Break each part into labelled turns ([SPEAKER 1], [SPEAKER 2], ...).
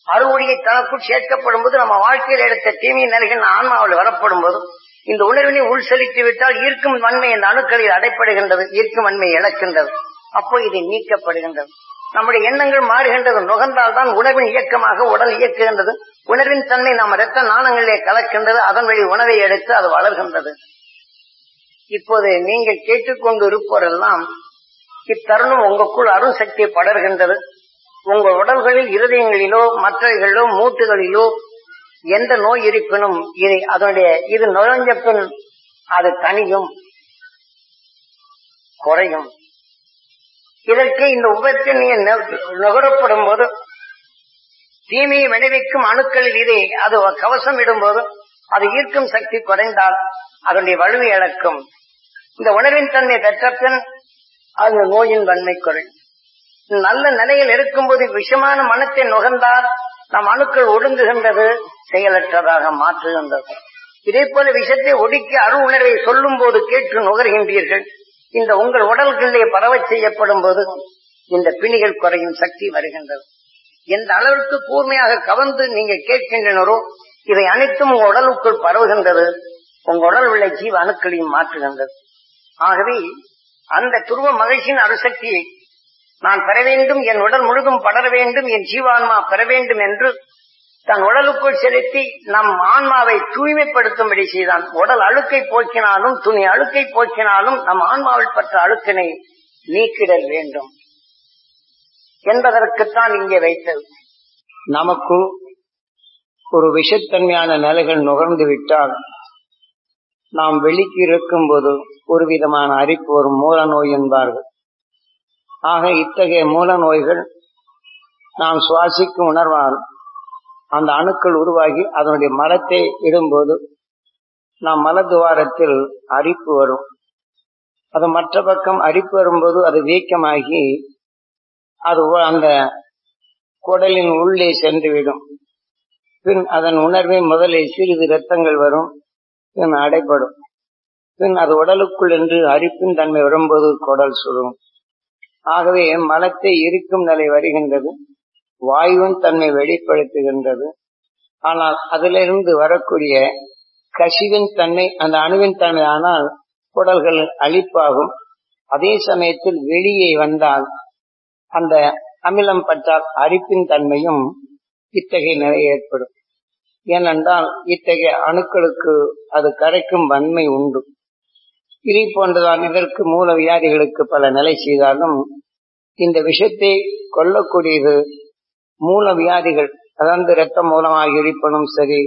[SPEAKER 1] அறுவொழியை தனக்குள் சேர்க்கப்படும் போது நம்ம வாழ்க்கையில் எடுத்த தீமை நிலைகள் ஆன்மாவில் வரப்படும் போது இந்த உணர்வினை உள் செலுத்தி விட்டால் ஈர்க்கும் வன்மை இந்த அணுக்களில் அடைப்படுகின்றது ஈர்க்கும் வன்மை இழக்கின்றது அப்போ இது நீக்கப்படுகின்றது நம்முடைய எண்ணங்கள் மாறுகின்றது நுகர்ந்தால் தான் உணர்வின் இயக்கமாக உடல் இயக்குகின்றது உணர்வின் தன்மை நாம் இரத்த நாணங்களிலே கலக்கின்றது அதன் வழி உணவை எடுத்து அது வளர்கின்றது இப்போது நீங்கள் கேட்டுக்கொண்டு இருப்போரெல்லாம் இத்தருணம் உங்களுக்குள் அருள் சக்தி படர்கின்றது உங்கள் உடல்களில் இருதயங்களிலோ மற்றவைகளிலோ மூட்டுகளிலோ எந்த நோய் இருப்பினும் இது அதனுடைய இது நுழைஞ்ச பின் அது தனியும் குறையும் இதற்கு இந்த உபத்தில் நீங்க நுகரப்படும் போது தீமையை விளைவிக்கும் அணுக்களில் இதை அது கவசம் இடும்போது அது ஈர்க்கும் சக்தி குறைந்தால் அதனுடைய வலுவை இழக்கும் இந்த உணர்வின் தன்மை பெற்ற பின் அந்த நோயின் வன்மை குறையும் நல்ல நிலையில் இருக்கும்போது விஷமான மனத்தை நுகர்ந்தால் நம் அணுக்கள் ஒடுங்குகின்றது செயலற்றதாக மாற்றுகின்றது இதே போல விஷத்தை ஒடுக்கி அருள் உணர்வை சொல்லும் போது கேட்டு நுகர்கின்றீர்கள் இந்த உங்கள் உடல்களிலே பரவச் செய்யப்படும் போது இந்த பிணிகள் குறையும் சக்தி வருகின்றது எந்த அளவிற்கு கூர்மையாக கவர்ந்து நீங்க கேட்கின்றனரோ இவை அனைத்தும் உங்க உடலுக்குள் பரவுகின்றது உங்க உடல் உள்ள ஜீவ அணுக்களையும் மாற்றுகின்றது ஆகவே அந்த துருவ மகிழ்ச்சியின் அணுசக்தியை நான் பெற வேண்டும் என் உடல் முழுதும் படர வேண்டும் என் ஜீவான்மா பெற வேண்டும் என்று தன் உடலுக்குள் செலுத்தி நம் ஆன்மாவை தூய்மைப்படுத்தும்படி செய்தான் உடல் அழுக்கை போக்கினாலும் துணி அழுக்கை போக்கினாலும் நம் ஆன்மாவில் பற்ற அழுக்கினை நீக்கிடல் வேண்டும் என்பதற்குத்தான் இங்கே வைத்தது நமக்குள் ஒரு விஷத்தன்மையான நிலைகள் நுகர்ந்து விட்டால் நாம் வெளிக்கு இருக்கும் போது ஒரு விதமான அரிப்பு வரும் மூல நோய் என்பார்கள் ஆக இத்தகைய மூல நோய்கள் நாம் சுவாசிக்கும் உணர்வால் அந்த அணுக்கள் உருவாகி அதனுடைய மலத்தை இடும்போது நாம் மலத்துவாரத்தில் அரிப்பு வரும் அது மற்ற பக்கம் அரிப்பு வரும்போது அது வீக்கமாகி அது அந்த குடலின் உள்ளே சென்றுவிடும் பின் அதன் உணர்வை முதலில் சிறிது ரத்தங்கள் வரும் பின் அடைப்படும் பின் அது உடலுக்குள் என்று அரிப்பின் தன்மை வரும்போது குடல் சுடும் ஆகவே மலத்தை இருக்கும் நிலை வருகின்றது வாயுவின் தன்மை வெளிப்படுத்துகின்றது ஆனால் அதிலிருந்து வரக்கூடிய கசிவின் தன்மை அந்த அணுவின் தன்மை ஆனால் குடல்கள் அழிப்பாகும் அதே சமயத்தில் வெளியே வந்தால் அந்த அமிலம் பற்றால் அரிப்பின் தன்மையும் இத்தகைய நிலை ஏற்படும் ஏனென்றால் இத்தகைய அணுக்களுக்கு அது கரைக்கும் வன்மை உண்டு இதை போன்றுதான் இதற்கு மூல வியாதிகளுக்கு பல நிலை செய்தாலும் இந்த விஷத்தை கொல்லக்கூடியது மூல வியாதிகள் அதாவது இரத்த மூலமாக இருப்பனும் சரி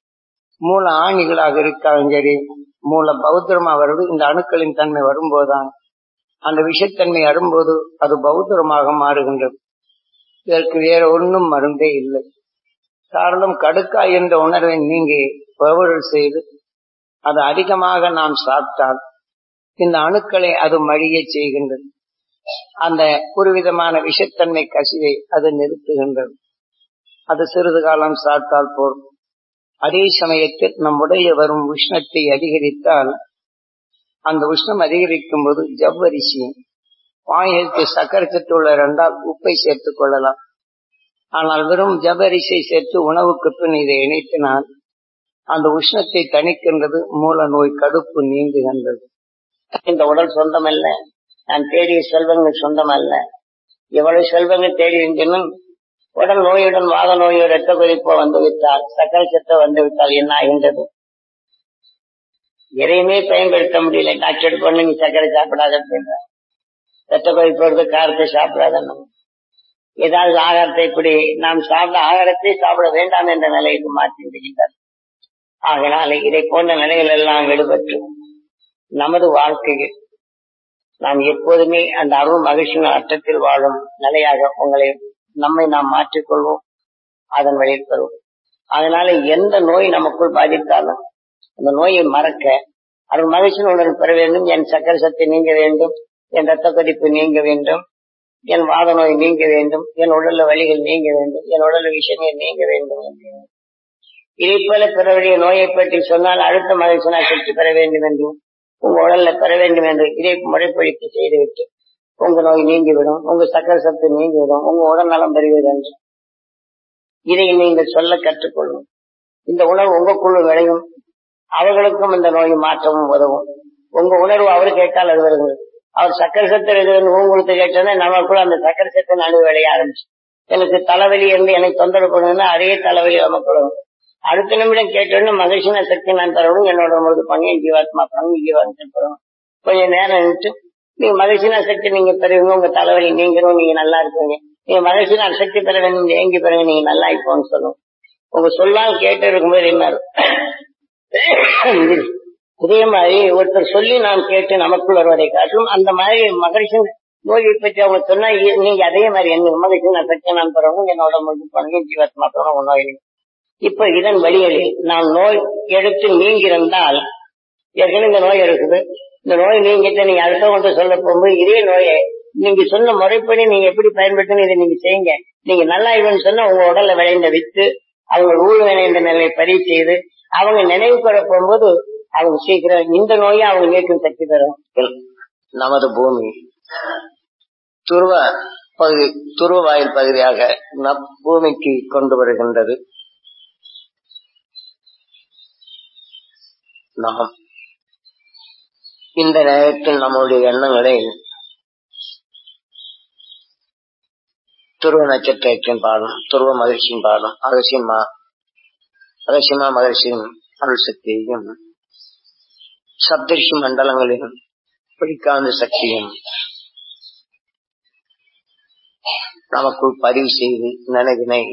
[SPEAKER 1] மூல ஆணிகளாக இருக்காலும் சரி மூல பௌத்திரமா வருவது இந்த அணுக்களின் தன்மை வரும்போதுதான் அந்த விஷத்தன்மை வரும்போது அது பௌத்திரமாக மாறுகின்றது இதற்கு வேற ஒன்றும் மருந்தே இல்லை காரணம் கடுக்காய் என்ற உணர்வை நீங்கி பவரல் செய்து அது அதிகமாக நாம் சாப்பிட்டால் இந்த அணுக்களை அது மழிய செய்கின்றது அந்த ஒரு விதமான விஷத்தன்மை கசிவை அது நிறுத்துகின்றது அது சிறிது காலம் சாப்பிட்டால் போதும் அதே சமயத்தில் நம்முடைய வரும் உஷ்ணத்தை அதிகரித்தால் அந்த உஷ்ணம் அதிகரிக்கும் போது ஜவ்வரிசி வாயிலுக்கு சக்கரை சத்து உள்ள இருந்தால் உப்பை சேர்த்துக் கொள்ளலாம் ஆனால் வெறும் ஜவ்வரிசை சேர்த்து உணவுக்கு பின் இதை இணைத்தினால் அந்த உஷ்ணத்தை தணிக்கின்றது மூல நோய் கடுப்பு நீங்குகின்றது இந்த உடல் சொந்தமல்ல நான் தேடிய செல்வங்கள் சொந்தமல்ல எவ்வளவு செல்வங்கள் தேடி இருந்தனும் உடல் நோயுடன் வாத நோயோ ரத்த கொதிப்போ வந்துவிட்டால் சக்கரை சத்த வந்துவிட்டால் என்ன ஆகின்றது எதையுமே பயன்படுத்த முடியல டாக்டர் பண்ணு நீ சர்க்கரை சாப்பிடாத அப்படின்ற ரத்த கொதிப்பு வருது காரத்தை சாப்பிடாத ஏதாவது ஆகாரத்தை இப்படி நாம் சாப்பிட ஆகாரத்தை சாப்பிட வேண்டாம் என்ற நிலைக்கு மாற்றி விடுகின்றார் ஆகினால இதை போன்ற நிலைகள் எல்லாம் விடுபட்டு நமது வாழ்க்கையில் நாம் எப்போதுமே அந்த அருள் மகிழ்ச்சியின் அர்த்தத்தில் வாழும் நிலையாக உங்களை நம்மை நாம் மாற்றிக்கொள்வோம் அதன் வழியில் பெறுவோம் அதனால எந்த நோய் நமக்குள் பாதித்தாலும் அந்த நோயை மறக்க அருள் மகிழ்ச்சியுடன் பெற வேண்டும் என் சக்கர சக்தி நீங்க வேண்டும் என் ரத்த கொதிப்பு நீங்க வேண்டும் என் வாத நோய் நீங்க வேண்டும் என் உடல்ல வழிகள் நீங்க வேண்டும் என் உடல்ல விஷயங்கள் நீங்க வேண்டும் இதை போல பிறருடைய நோயை பற்றி சொன்னால் அடுத்த மகிழ்ச்சினா சக்தி பெற வேண்டும் என்றும் உங்க உடல்ல பெற வேண்டும் என்று இதை முறைப்பழிப்பு செய்துவிட்டு உங்க நோய் நீங்கிவிடும் உங்க சக்கர சத்து நீங்கிவிடும் உங்க உடல் நலம் பெறுவது என்று இதை நீங்கள் சொல்ல கற்றுக்கொள்ளும் இந்த உணர்வு உங்களுக்குள்ள விளையும் அவர்களுக்கும் இந்த நோய் மாற்றமும் உதவும் உங்க உணர்வு அவர் கேட்டால் அது வருது அவர் சக்கர சத்து இருக்குதுன்னு உங்களுக்கு கேட்டோன்னா நமக்குள்ள அந்த சக்கர சத்து நடுவு விளைய ஆரம்பிச்சு எனக்கு தலைவலி இருந்து எனக்கு தொந்தரவு பண்ணுன்னா அதே தலைவலி நமக்குள்ள அடுத்த நிமிடம் கேட்டோன்னு மகிழ்ச்சின சக்தி நான் தரணும் என்னோட உங்களுக்கு பண்ணி ஜீவாத்மா பண்ணி ஜீவாத்மா தரணும் கொஞ்சம் நேரம் நின்று நீங்க மகிழ்ச்சின சக்தி நீங்க பெறுவீங்க உங்க தலைவலி நீங்களும் நீங்க நல்லா இருப்பீங்க நீங்க மகிழ்ச்சின சக்தி பெற வேண்டும் ஏங்கி பெறுங்க நீங்க நல்லா இருப்போம்னு சொல்லுவோம் உங்க சொல்லாம் கேட்டு இருக்கும்போது என்ன இதே மாதிரி ஒருத்தர் சொல்லி நாம் கேட்டு நமக்குள் வருவதை காட்டும் அந்த மாதிரி மகிழ்ச்சி நோயை பற்றி அவங்க சொன்னா நீங்க அதே மாதிரி என்ன மகிழ்ச்சி நான் சக்தி நான் பெறணும் என்னோட முடிவு பண்ணி ஜீவாத்மா பெறணும் நோய் இப்ப இதன் வழிகளில் நாம் நோய் எடுத்து நீங்கிருந்தால் ஏற்கனவே இந்த நோய் இருக்குது இந்த நோய் நீங்கிட்டு நீங்க அடுத்தவங்க சொல்ல போகும்போது இதே நோயை நீங்க சொன்ன முறைப்படி நீங்க எப்படி பயன்படுத்தணும் இதை நீங்க செய்யுங்க நீங்க நல்லா இவன் சொன்னா உங்க உடல்ல விளைந்த வித்து அவங்க ஊழ் விளைந்த நிலையை பதிவு செய்து அவங்க நினைவு பெற போகும்போது அவங்க சீக்கிரம் இந்த நோயை அவங்க நீக்கும் சக்தி தரும் நமது பூமி துருவ பகுதி துருவ வாயில் பகுதியாக நம் பூமிக்கு கொண்டு வருகின்றது நாம் இந்த நேரத்தில் நம்முடைய எண்ணங்களை துருவ நட்சத்திரத்தின் பாடம் துருவ மகிழ்ச்சியின் பாடம் அகசியமா அகசியமா மகிழ்ச்சியின் அருள் சக்தியையும் சப்தரிஷி மண்டலங்களின் பிடிக்காந்த சக்தியும் நமக்குள் பதிவு செய்து நினைவினை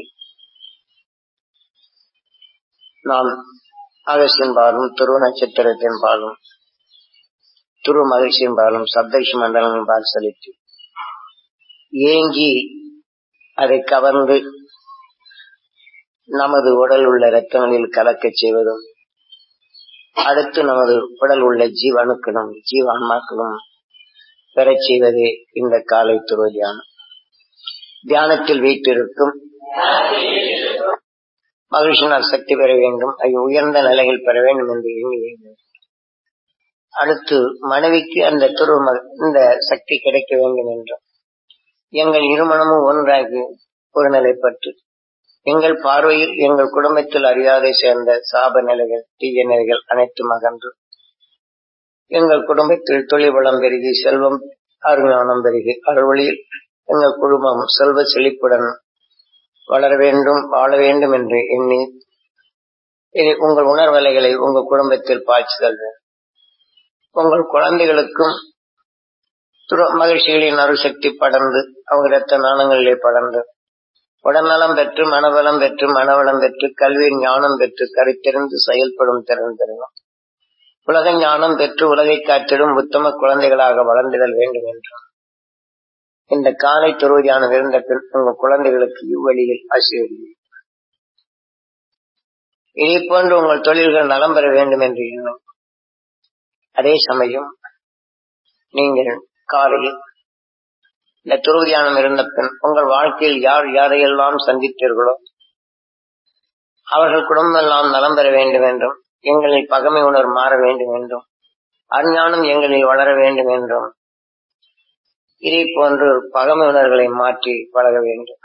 [SPEAKER 1] நாம் அகசியன் பாலும் துருவ நட்சத்திரத்தின் பாலும் துருவ மகிழ்ச்சியின் பாலும் சப்தரிஷி மண்டலங்களின் பால் செலுத்தி ஏங்கி அதை கவர்ந்து நமது உடல் உள்ள ரத்தங்களில் கலக்கச் செய்வதும் அடுத்து நமது உடல் உள்ள ஜீவணுக்களும் ஜீவான்மாக்களும் பெறச் செய்வதே இந்த காலை துருவ தியானம் தியானத்தில் வீட்டிருக்கும் மகிழ்ச்சியினால் சக்தி பெற வேண்டும் அது உயர்ந்த நிலையில் பெற வேண்டும் என்று எண்ணி அடுத்து மனைவிக்கு அந்த துருவ இந்த சக்தி கிடைக்க வேண்டும் என்றும் எங்கள் இருமணமும் ஒன்றாகி ஒரு நிலைப்பட்டு எங்கள் பார்வையில் எங்கள் குடும்பத்தில் அறியாதை சேர்ந்த சாப நிலைகள் தீய நிலைகள் அனைத்தும் அகன்று எங்கள் குடும்பத்தில் தொழில் வளம் பெருகி செல்வம் அருஞானம் பெருகி அறுவழியில் எங்கள் குடும்பம் செல்வ செழிப்புடன் வளர வேண்டும் வாழ வேண்டும் என்று எண்ணி உங்கள் உணர்வலைகளை உங்கள் குடும்பத்தில் பாய்ச்சுதல் உங்கள் குழந்தைகளுக்கும் மகிழ்ச்சிகளின் அருசக்தி படர்ந்து அவங்க ரத்த நாணங்களிலே படர்ந்து உடல்நலம் பெற்று மனவளம் பெற்று மனவளம் பெற்று கல்வி ஞானம் பெற்று கருத்தெறிந்து செயல்படும் திறன் பெறணும் உலக ஞானம் பெற்று உலகை காத்திடும் உத்தம குழந்தைகளாக வளர்ந்திடல் வேண்டும் என்றும் இந்த காலை துருவதியானம் இருந்த பின் உங்கள் குழந்தைகளுக்கு இவ்வழியில் ஆசீர்வதி இதே போன்று உங்கள் தொழில்கள் நலம் பெற வேண்டும் என்று எண்ணும் அதே சமயம் நீங்கள் காலையில் இந்த துருவதியானம் இருந்த பின் உங்கள் வாழ்க்கையில் யார் யாரையெல்லாம் சந்தித்தீர்களோ அவர்கள் குடும்பம் எல்லாம் நலம் பெற வேண்டும் என்றும் எங்களில் பகமை உணர்வு மாற வேண்டும் என்றும் அஞ்ஞானம் எங்களில் வளர வேண்டும் என்றும் இதே போன்று பகமை உணர்வுகளை மாற்றி பழக வேண்டும்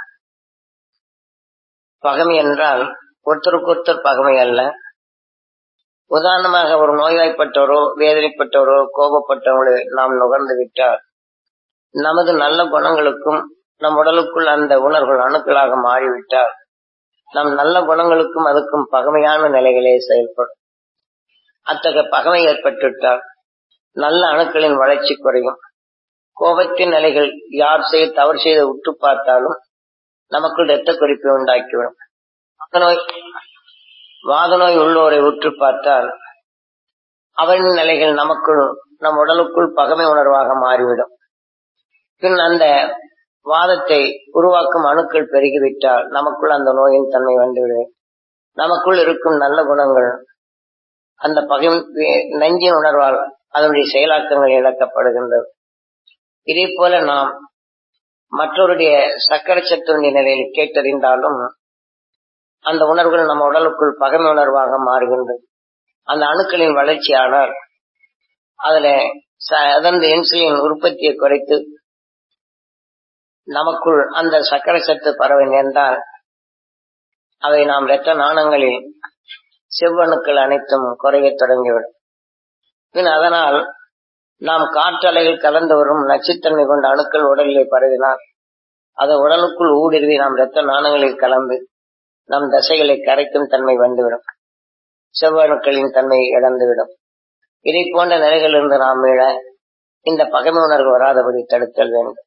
[SPEAKER 1] பகமை என்றால் ஒருத்தருக்கு ஒருத்தர் பகமை அல்ல உதாரணமாக ஒரு நோய்வாய்ப்பட்டவரோ வேதனைப்பட்டவரோ கோபப்பட்டவர்களோ நாம் நுகர்ந்து விட்டால் நமது நல்ல குணங்களுக்கும் நம் உடலுக்குள் அந்த உணர்வுகள் அணுக்களாக மாறிவிட்டால் நம் நல்ல குணங்களுக்கும் அதுக்கும் பகமையான நிலைகளே செயல்படும் அத்தகைய பகமை ஏற்பட்டுவிட்டால் நல்ல அணுக்களின் வளர்ச்சி குறையும் கோபத்தின் நிலைகள் யார் செய்ய தவறு செய்த உற்று பார்த்தாலும் நமக்குள் இரத்த குறிப்பை உண்டாக்கிவிடும் நோய் வாத நோய் உள்ளோரை உற்று பார்த்தால் அவரின் நிலைகள் நமக்குள் நம் உடலுக்குள் பகமை உணர்வாக மாறிவிடும் பின் அந்த வாதத்தை உருவாக்கும் அணுக்கள் பெருகிவிட்டால் நமக்குள் அந்த நோயின் தன்மை வந்துவிடும் நமக்குள் இருக்கும் நல்ல குணங்கள் அந்த பகை நஞ்சின் உணர்வால் அதனுடைய செயலாக்கங்கள் இழக்கப்படுகின்றது இதே போல நாம் மற்றவருடைய சக்கர சத்துருடைய நிலையில் கேட்டறிந்தாலும் அந்த உணர்வுகள் நம்ம உடலுக்குள் பகமை உணர்வாக மாறுகின்றது அந்த அணுக்களின் வளர்ச்சியானால் அதுல அதன் இன்சுலின் உற்பத்தியை குறைத்து நமக்குள் அந்த சக்கர சத்து பரவ நேர்ந்தால் அவை நாம் இரத்த நாணங்களில் செவ்வணுக்கள் அனைத்தும் குறையத் தொடங்கிவிடும் பின் அதனால் நாம் காற்றலையில் கலந்து வரும் நச்சுத்தன்மை கொண்ட அணுக்கள் உடலிலே பரவினால் அது உடலுக்குள் ஊடுருவி நாம் இரத்த நாணங்களில் கலந்து நம் தசைகளை கரைக்கும் தன்மை வந்துவிடும் செவ்வணுக்களின் தன்மை இழந்துவிடும் இதை போன்ற நிலைகளிலிருந்து நாம் மீள இந்த பகைமை உணர்வு வராதபடி தடுத்தல் வேண்டும்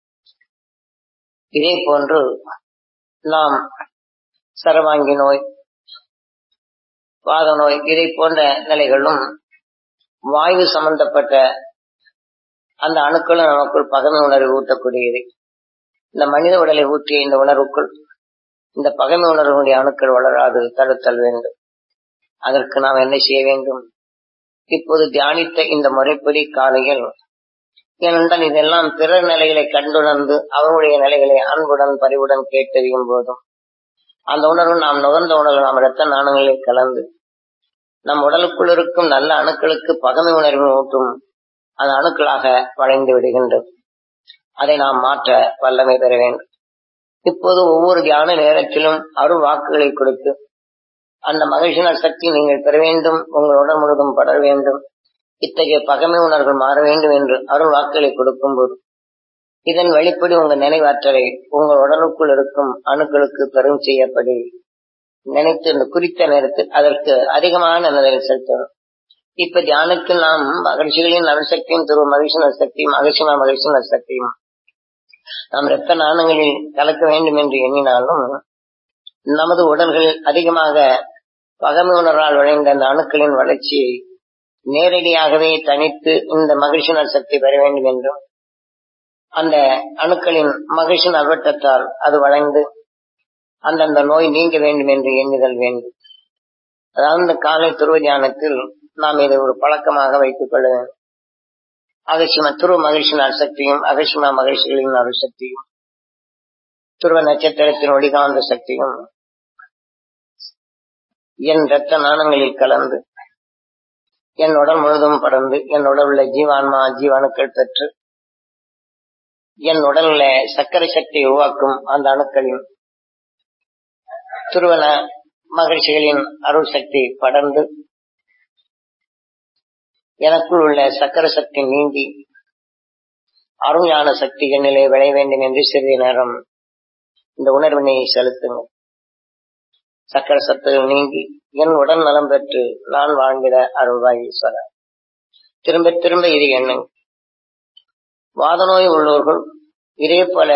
[SPEAKER 1] இதே போன்று நாம் சரவாங்கி நோய் வாத நோய் இதை போன்ற நிலைகளும் வாயு சம்பந்தப்பட்ட அந்த அணுக்களும் நமக்குள் பகைமை உணர்வு ஊட்டக்கூடியது இந்த மனித உடலை ஊற்றிய இந்த உணர்வுக்குள் இந்த பகைமை உணர்வுடைய அணுக்கள் வளராது தடுத்தல் வேண்டும் அதற்கு நாம் என்ன செய்ய வேண்டும் இப்போது தியானித்த இந்த முறைப்படி காலையில் ஏனென்றால் இதெல்லாம் பிறர் நிலைகளை கண்டுணர்ந்து அவருடைய நிலைகளை அன்புடன் பரிவுடன் கேட்டறியும் போதும் அந்த உணர்வு நாம் நுகர்ந்த உணர்வு நாம் இரத்த நாணங்களில் கலந்து நம் உடலுக்குள் இருக்கும் நல்ல அணுக்களுக்கு பகமை உணர்வு ஊட்டும் அந்த அணுக்களாக வளைந்து விடுகின்றது அதை நாம் மாற்ற வல்லமை பெற வேண்டும் இப்போது ஒவ்வொரு தியான நேரத்திலும் அருள் வாக்குகளை கொடுத்து அந்த மகிழ்ச்சியின் சக்தி நீங்கள் பெற வேண்டும் உங்கள் உடல் முழுவதும் படர வேண்டும் இத்தகைய பகமை உணர்வு மாற வேண்டும் என்று அருள் வாக்குகளை கொடுக்கும் போது இதன் வெளிப்படி உங்கள் நினைவாற்றலை உங்கள் உடலுக்குள் இருக்கும் அணுக்களுக்கு பெரும் செய்யப்படி நினைத்து இந்த குறித்த நேரத்தில் அதற்கு அதிகமான நிலையில் செலுத்தணும் இப்ப தியானத்தில் நாம் மகிழ்ச்சிகளின் நலசக்தியும் துருவ மகிழ்ச்சி நலசக்தியும் அகசியமா மகிழ்ச்சி நலசக்தியும் நாம் இரத்த நாணங்களில் கலக்க வேண்டும் என்று எண்ணினாலும் நமது உடல்களில் அதிகமாக பகமை உணர்வால் விளைந்த அந்த அணுக்களின் வளர்ச்சியை நேரடியாகவே தனித்து இந்த மகிழ்ச்சி சக்தி பெற வேண்டும் என்றும் அந்த அணுக்களின் மகிழ்ச்சி நல்வட்டத்தால் அது வளைந்து அந்தந்த நோய் நீங்க வேண்டும் என்று எண்ணுதல் வேண்டும் அதாவது இந்த காலை துருவ தியானத்தில் நாம் இதை ஒரு பழக்கமாக வைத்துக் கொள்ள வேண்டும் அகசியமா துருவ மகிழ்ச்சியின் சக்தியும் அகசியமா மகிழ்ச்சிகளின் அருள் சக்தியும் துருவ நட்சத்திரத்தின் ஒளிகாந்த சக்தியும் என் இரத்த நாணங்களில் கலந்து என் உடல் முழுதும் படர்ந்து என் உடல் உள்ள ஜீவான்மா ஜீவாணுக்கள் பெற்று என் உடல்ல சர்க்கரை சக்தியை உருவாக்கும் அந்த அணுக்களின் துருவன மகிழ்ச்சிகளின் அருள் சக்தி படர்ந்து எனக்குள் உள்ள சக்கர சக்தி நீங்கி அருஞான சக்தி என்னிலே விளைய வேண்டும் என்று சிறிது நேரம் இந்த உணர்வினை செலுத்துங்கள் சக்கர சத்துகள் நீங்கி என் உடல் நலம் பெற்று நான் வாழ்ந்திட அருள்வாய் ஈஸ்வரர் திரும்ப திரும்ப இது எண்ணுங்க வாத நோய் உள்ளவர்கள் இதே போல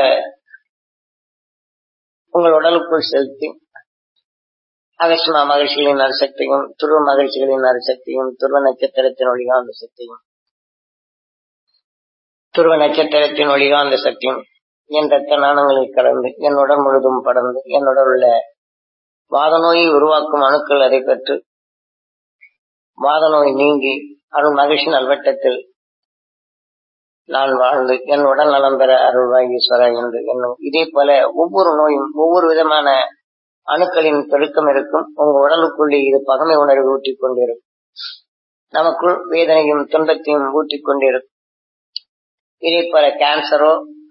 [SPEAKER 1] உங்கள் உடலுக்குள் செலுத்தி அகசிமா மகிழ்ச்சிகளின் அரிசக்தியும் துருவ மகிழ்ச்சிகளின் அரிசக்தியும் துருவ நட்சத்திரத்தின் ஒளிகாந்த சக்தியும் துருவ நட்சத்திரத்தின் ஒளிகாந்த சக்தியும் என் ரத்த நாணங்களில் கலந்து என் உடல் முழுதும் படர்ந்து என் உடல் உள்ள வாத நோயை உருவாக்கும் அணுக்கள் அதை பெற்று வாத நோய் நீங்கி அருள் மகிழ்ச்சி நல்வட்டத்தில் நான் வாழ்ந்து என் உடல் நலம் பெற அருள்வாய் ஈஸ்வரா என்று என்னும் இதே போல ஒவ்வொரு நோயும் ஒவ்வொரு விதமான அணுக்களின் பெருக்கம் இருக்கும் உங்க உடலுக்குள்ளே இது பகமை உணர்வு ஊட்டிக் கொண்டிருக்கும் நமக்குள் வேதனையும் துன்பத்தையும் ஊட்டிக் கொண்டிருக்கும் இதே போல கேன்சரோ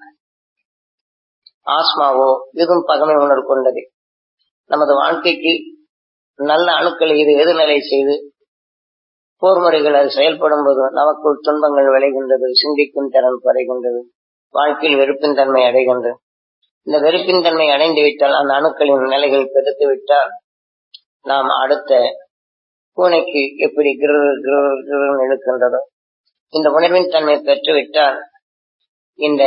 [SPEAKER 1] ஆஸ்மாவோ இதுவும் பகமை உணர்வு கொண்டது நமது வாழ்க்கைக்கு நல்ல அணுக்களை இது எதிர்நிலை செய்து போர் முறைகள் அது செயல்படும் போது நமக்குள் துன்பங்கள் விளைகின்றது சிந்திக்கும் திறன் குறைகின்றது வாழ்க்கையில் வெறுப்பின் தன்மை அடைகின்றது இந்த வெறுப்பின் தன்மை அடைந்து விட்டால் அந்த அணுக்களின் நிலைகள் பெருத்து விட்டால் நாம் அடுத்த பூனைக்கு எப்படி கிரு கிரு கிருன்னு இழுக்கின்றதோ இந்த உணர்வின் தன்மை பெற்றுவிட்டால் இந்த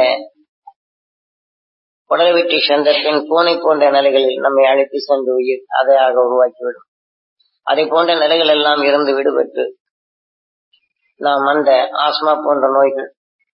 [SPEAKER 1] உடலை விட்டு சென்ற பின் பூனை போன்ற நிலைகளில் நம்மை அழைத்து சென்று உயிர் அதையாக உருவாக்கிவிடும் அதை போன்ற நிலைகள் எல்லாம் இருந்து விடுபட்டு நாம் அந்த ஆஸ்மா போன்ற நோய்கள்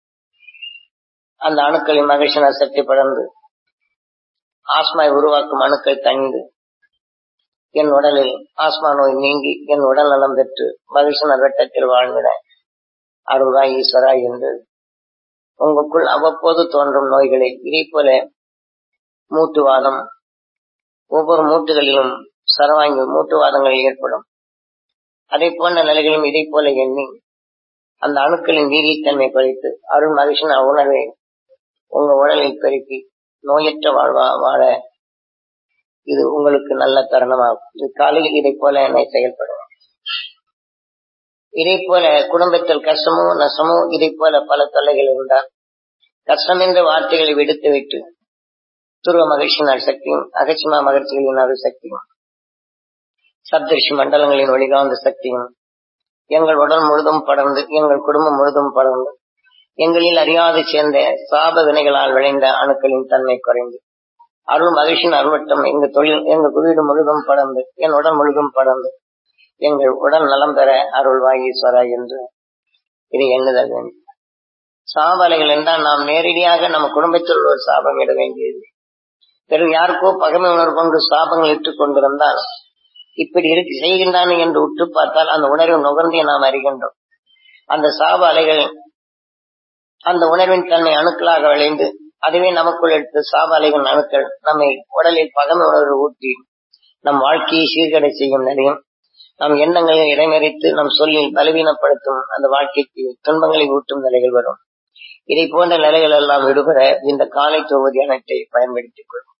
[SPEAKER 1] அந்த அணுக்களின் மகிழ்ச்சி சக்தி படர்ந்து ஆஸ்மாவை உருவாக்கும் அணுக்கள் தணிந்து என் உடலில் ஆஸ்மா நோய் நீங்கி என் உடல் நலம் பெற்று மகிழ்ச்சி நல்வட்டத்தில் வாழ்ந்திட அருள்வாய் ஈஸ்வரா என்று உங்களுக்குள் அவ்வப்போது தோன்றும் நோய்களை இதே போல மூட்டுவாதம் ஒவ்வொரு மூட்டுகளிலும் சரவாங்கி மூட்டுவாதங்கள் ஏற்படும் அதை போன்ற நிலைகளும் இதை போல எண்ணி அந்த அணுக்களின் வீரியத்தன்மை குறைத்து அருள் மகிழ்ச்சியின் உணர்வை உங்க உடலில் பெருக்கி நோயற்ற வாழ்வா வாழ இது உங்களுக்கு நல்ல தருணமாகும் காலையில் இதை போல என்னை செயல்படும் இதை போல குடும்பத்தில் கஷ்டமோ நஷ்டமோ இதை போல பல தொல்லைகள் இருந்தால் கஷ்டம் என்ற வார்த்தைகளை விடுத்து விட்டு துருவ மகிழ்ச்சியின் சக்தியும் அகச்சிமா மகிழ்ச்சிகளின் அருள் சக்தியும் சப்தரிஷி மண்டலங்களின் ஒளிகாந்த சக்தியும் எங்கள் உடல் முழுதும் படர்ந்து எங்கள் குடும்பம் முழுதும் படர்ந்து எங்களில் அறியாது சேர்ந்த சாப வினைகளால் விளைந்த அணுக்களின் தன்மை குறைந்து அருள் மகிழ்ச்சியின் அருள்வட்டம் எங்க தொழில் எங்க வீடு முழுதும் படர்ந்து என் உடல் முழுதும் படர்ந்து எங்கள் உடல் நலம் பெற அருள் வாகீஸ்வரா என்று இதை எண்ணுதல் வேண்டும் சாபலைகள் என்றால் நாம் நேரடியாக நம்ம குடும்பத்தில் ஒரு சாபம் இட வேண்டியது பிறகு யாருக்கோ பகமை உணர்வு கொண்டு சாபங்கள் இட்டுக் கொண்டிருந்தால் இப்படி இருக்கு செய்கின்றான் என்று உற்று பார்த்தால் அந்த உணர்வை நுகர்ந்தே நாம் அறிகின்றோம் அந்த சாப அலைகள் அந்த உணர்வின் தன்மை அணுக்களாக விளைந்து அதுவே நமக்குள் எடுத்த சாப அலைகள் அணுக்கள் நம்மை உடலில் பகமை உணர்வு ஊற்றி நம் வாழ்க்கையை சீர்கடை செய்யும் நிலையும் நம் எண்ணங்களை இடைமறித்து நம் சொல்லில் பலவீனப்படுத்தும் அந்த வாழ்க்கைக்கு துன்பங்களை ஊட்டும் நிலைகள் வரும் இதை போன்ற நிலைகள் எல்லாம் விடுபட இந்த காலை தொகுதி அனைத்தை பயன்படுத்திக் கொள்ளும்